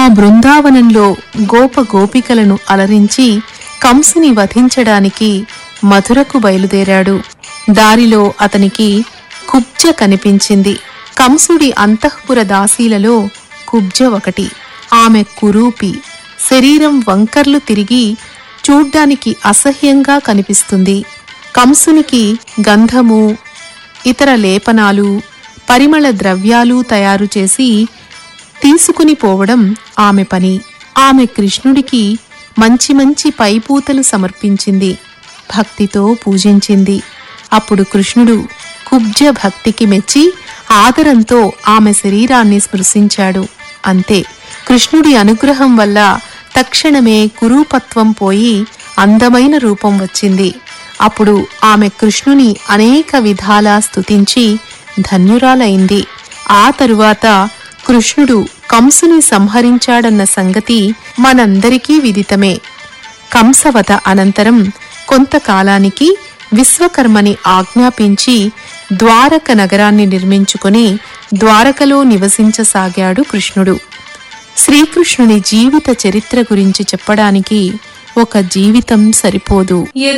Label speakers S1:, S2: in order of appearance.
S1: బృందావనంలో గోప గోపికలను అలరించి కంసుని వధించడానికి మధురకు బయలుదేరాడు దారిలో అతనికి కుబ్జ కనిపించింది కంసుడి అంతఃపుర దాసీలలో కుబ్జ ఒకటి ఆమె కురూపి శరీరం వంకర్లు తిరిగి చూడ్డానికి అసహ్యంగా కనిపిస్తుంది కంసునికి గంధము ఇతర లేపనాలు పరిమళ ద్రవ్యాలు తయారు చేసి తీసుకుని పోవడం ఆమె పని ఆమె కృష్ణుడికి మంచి మంచి పైపూతలు సమర్పించింది భక్తితో పూజించింది అప్పుడు కృష్ణుడు కుబ్జ భక్తికి మెచ్చి ఆదరంతో ఆమె శరీరాన్ని స్పృశించాడు అంతే కృష్ణుడి అనుగ్రహం వల్ల తక్షణమే కురూపత్వం పోయి అందమైన రూపం వచ్చింది అప్పుడు ఆమె కృష్ణుని అనేక విధాలా స్తుతించి ధన్యురాలైంది ఆ తరువాత కృష్ణుడు కంసుని సంహరించాడన్న సంగతి మనందరికీ విదితమే కంసవత అనంతరం కొంతకాలానికి విశ్వకర్మని ఆజ్ఞాపించి ద్వారక నగరాన్ని నిర్మించుకొని ద్వారకలో నివసించసాగాడు కృష్ణుడు శ్రీకృష్ణుని జీవిత చరిత్ర గురించి చెప్పడానికి ఒక జీవితం సరిపోదు